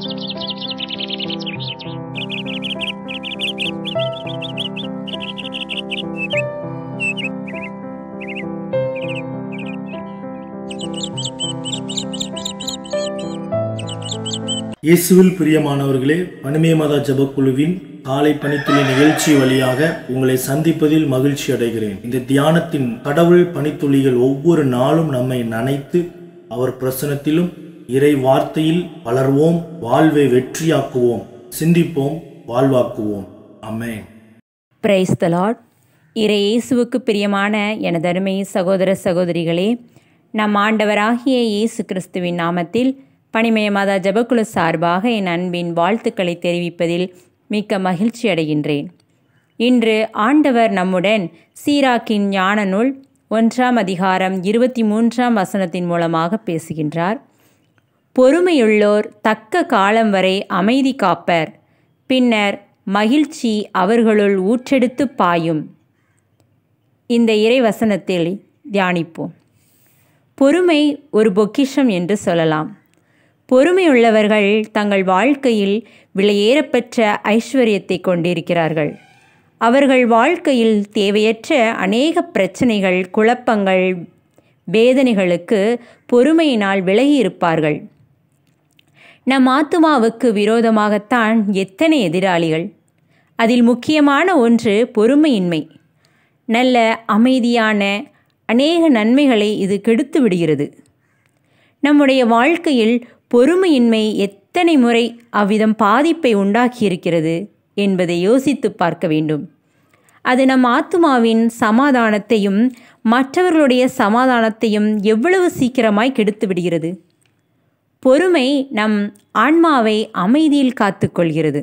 இயேசுவில் பிரியமானவர்களே பனிமே மத ஜபக்குழுவின் காலை பணித்துளி நிகழ்ச்சி வழியாக உங்களை சந்திப்பதில் மகிழ்ச்சி அடைகிறேன் இந்த தியானத்தின் கடவுள் பணித்துளிகள் ஒவ்வொரு நாளும் நம்மை நனைத்து அவர் பிரசனத்திலும் இறை வார்த்தையில் வளர்வோம் வாழ்வை வெற்றியாக்குவோம் சிந்திப்போம் வாழ்வாக்குவோம் அமேன் பிரைஸ் த லார்ட் இறை இயேசுவுக்கு பிரியமான எனது அருமை சகோதர சகோதரிகளே நம் ஆண்டவராகிய இயேசு கிறிஸ்துவின் நாமத்தில் பணிமய மாதா ஜபக்குழு சார்பாக என் அன்பின் வாழ்த்துக்களை தெரிவிப்பதில் மிக்க மகிழ்ச்சி அடைகின்றேன் இன்று ஆண்டவர் நம்முடன் சீராக்கின் ஞான நூல் ஒன்றாம் அதிகாரம் இருபத்தி மூன்றாம் வசனத்தின் மூலமாக பேசுகின்றார் பொறுமையுள்ளோர் தக்க காலம் வரை அமைதி காப்பர் பின்னர் மகிழ்ச்சி அவர்களுள் ஊற்றெடுத்து பாயும் இந்த இறைவசனத்தில் தியானிப்போம் பொறுமை ஒரு பொக்கிஷம் என்று சொல்லலாம் பொறுமையுள்ளவர்கள் தங்கள் வாழ்க்கையில் விலையேறப்பெற்ற ஐஸ்வர்யத்தை கொண்டிருக்கிறார்கள் அவர்கள் வாழ்க்கையில் தேவையற்ற அநேக பிரச்சனைகள் குழப்பங்கள் வேதனைகளுக்கு பொறுமையினால் விலகி இருப்பார்கள் நம் ஆத்துமாவுக்கு விரோதமாகத்தான் எத்தனை எதிராளிகள் அதில் முக்கியமான ஒன்று பொறுமையின்மை நல்ல அமைதியான அநேக நன்மைகளை இது கெடுத்து விடுகிறது நம்முடைய வாழ்க்கையில் பொறுமையின்மை எத்தனை முறை அவ்விதம் பாதிப்பை உண்டாக்கியிருக்கிறது என்பதை யோசித்து பார்க்க வேண்டும் அது நம் ஆத்துமாவின் சமாதானத்தையும் மற்றவர்களுடைய சமாதானத்தையும் எவ்வளவு சீக்கிரமாய் கெடுத்து விடுகிறது பொறுமை நம் ஆன்மாவை அமைதியில் காத்துக்கொள்கிறது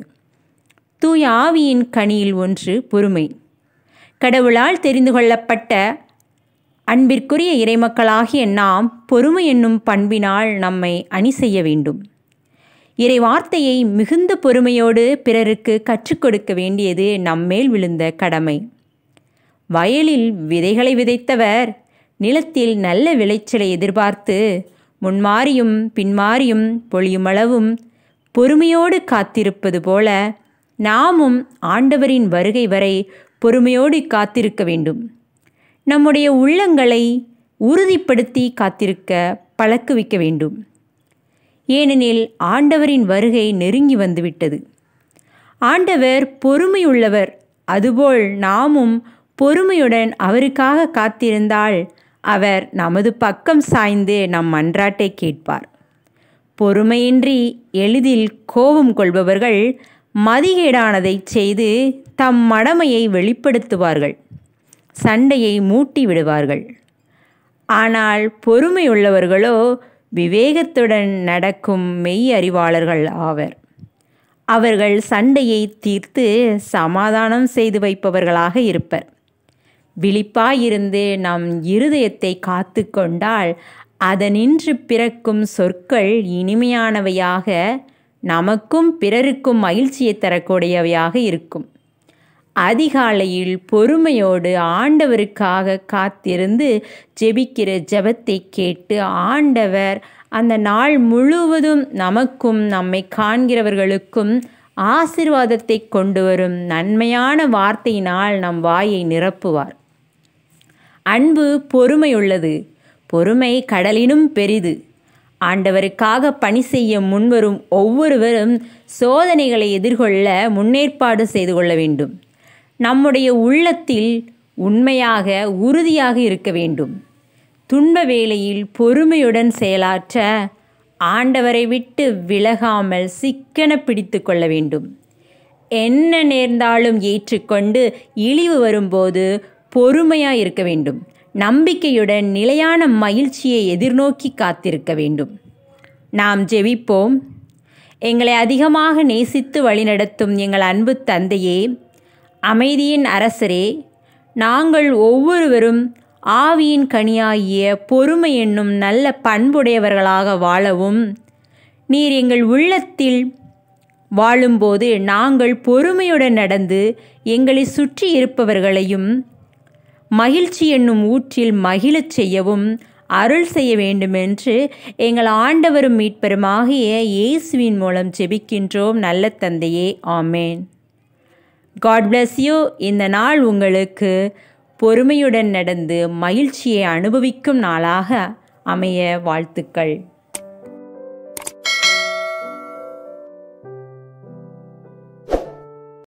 தூய ஆவியின் கனியில் ஒன்று பொறுமை கடவுளால் தெரிந்து கொள்ளப்பட்ட அன்பிற்குரிய இறைமக்களாகிய நாம் பொறுமை என்னும் பண்பினால் நம்மை அணி செய்ய வேண்டும் இறை வார்த்தையை மிகுந்த பொறுமையோடு பிறருக்கு கற்றுக் கொடுக்க வேண்டியது நம்மேல் விழுந்த கடமை வயலில் விதைகளை விதைத்தவர் நிலத்தில் நல்ல விளைச்சலை எதிர்பார்த்து முன்மாறியும் பின்மாறியும் பொழியுமளவும் பொறுமையோடு காத்திருப்பது போல நாமும் ஆண்டவரின் வருகை வரை பொறுமையோடு காத்திருக்க வேண்டும் நம்முடைய உள்ளங்களை உறுதிப்படுத்தி காத்திருக்க பழக்குவிக்க வேண்டும் ஏனெனில் ஆண்டவரின் வருகை நெருங்கி வந்துவிட்டது ஆண்டவர் பொறுமையுள்ளவர் அதுபோல் நாமும் பொறுமையுடன் அவருக்காக காத்திருந்தால் அவர் நமது பக்கம் சாய்ந்து நம் மன்றாட்டை கேட்பார் பொறுமையின்றி எளிதில் கோபம் கொள்பவர்கள் மதிகேடானதை செய்து தம் மடமையை வெளிப்படுத்துவார்கள் சண்டையை மூட்டி விடுவார்கள் ஆனால் பொறுமையுள்ளவர்களோ விவேகத்துடன் நடக்கும் மெய் அறிவாளர்கள் ஆவர் அவர்கள் சண்டையை தீர்த்து சமாதானம் செய்து வைப்பவர்களாக இருப்பர் விழிப்பாயிருந்து நம் இருதயத்தை காத்து கொண்டால் அதனின்று பிறக்கும் சொற்கள் இனிமையானவையாக நமக்கும் பிறருக்கும் மகிழ்ச்சியை தரக்கூடியவையாக இருக்கும் அதிகாலையில் பொறுமையோடு ஆண்டவருக்காக காத்திருந்து ஜெபிக்கிற ஜெபத்தை கேட்டு ஆண்டவர் அந்த நாள் முழுவதும் நமக்கும் நம்மை காண்கிறவர்களுக்கும் ஆசிர்வாதத்தை கொண்டு வரும் நன்மையான வார்த்தையினால் நம் வாயை நிரப்புவார் அன்பு பொறுமையுள்ளது பொறுமை கடலினும் பெரிது ஆண்டவருக்காக பணி செய்ய முன்வரும் ஒவ்வொருவரும் சோதனைகளை எதிர்கொள்ள முன்னேற்பாடு செய்து கொள்ள வேண்டும் நம்முடைய உள்ளத்தில் உண்மையாக உறுதியாக இருக்க வேண்டும் துன்ப வேளையில் பொறுமையுடன் செயலாற்ற ஆண்டவரை விட்டு விலகாமல் சிக்கன பிடித்து கொள்ள வேண்டும் என்ன நேர்ந்தாலும் ஏற்றுக்கொண்டு இழிவு வரும்போது பொறுமையாக இருக்க வேண்டும் நம்பிக்கையுடன் நிலையான மகிழ்ச்சியை எதிர்நோக்கி காத்திருக்க வேண்டும் நாம் ஜெபிப்போம் எங்களை அதிகமாக நேசித்து வழிநடத்தும் எங்கள் அன்பு தந்தையே அமைதியின் அரசரே நாங்கள் ஒவ்வொருவரும் ஆவியின் கனியாகிய பொறுமை என்னும் நல்ல பண்புடையவர்களாக வாழவும் நீர் எங்கள் உள்ளத்தில் வாழும்போது நாங்கள் பொறுமையுடன் நடந்து எங்களை சுற்றி இருப்பவர்களையும் மகிழ்ச்சி என்னும் ஊற்றில் மகிழச் செய்யவும் அருள் செய்ய வேண்டுமென்று எங்கள் ஆண்டவரும் மீட்பெருமாகிய இயேசுவின் மூலம் ஜெபிக்கின்றோம் நல்ல தந்தையே ஆமேன் காட் bless யூ இந்த நாள் உங்களுக்கு பொறுமையுடன் நடந்து மகிழ்ச்சியை அனுபவிக்கும் நாளாக அமைய வாழ்த்துக்கள்